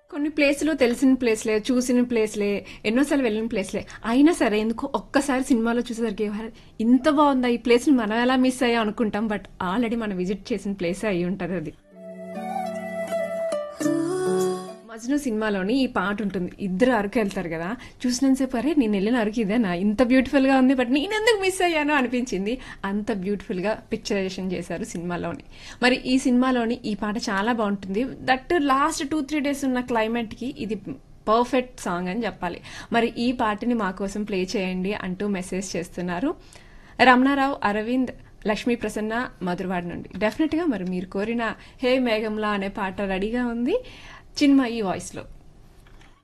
కొన్ని ప్లేస్లు తెలిసిన ప్లేస్లే చూసిన ప్లేస్లే ఎన్నోసార్లు వెళ్ళిన ప్లేస్లే అయినా సరే ఎందుకు ఒక్కసారి సినిమాలో చూసేసరికి "వారే, ఇంత బాగుందా ఈ ప్లేస్ని మనం ఎలా మిస్ అయ్యా అనుకుంటాం బట్ ఆల్రెడీ మనం విజిట్ చేసిన ప్లేసే అయి ఉంటుంది అది మజ్ను సినిమాలోని ఈ పాట ఉంటుంది ఇద్దరు అరకు వెళ్తారు కదా చూసినంతసేపు అరే నేను వెళ్ళిన అరకు ఇదేనా ఇంత బ్యూటిఫుల్ గా ఉంది బట్ నేను ఎందుకు మిస్ అయ్యానో అనిపించింది అంత బ్యూటిఫుల్ గా పిక్చరైజేషన్ చేశారు సినిమాలోని మరి ఈ సినిమాలోని ఈ పాట చాలా బాగుంటుంది that last two three days ఉన్న క్లైమేట్ కి ఇది పర్ఫెక్ట్ సాంగ్ అని చెప్పాలి మరి ఈ పాటని మా కోసం ప్లే చేయండి అంటూ మెసేజ్ చేస్తున్నారు రమణారావు అరవింద్ లక్ష్మీ ప్రసన్న మధురవాడ నుండి డెఫినెట్గా మరి మీరు కోరిన హే మేఘంలా అనే పాట రెడీగా ఉంది చిన్మయి వాయిస్లో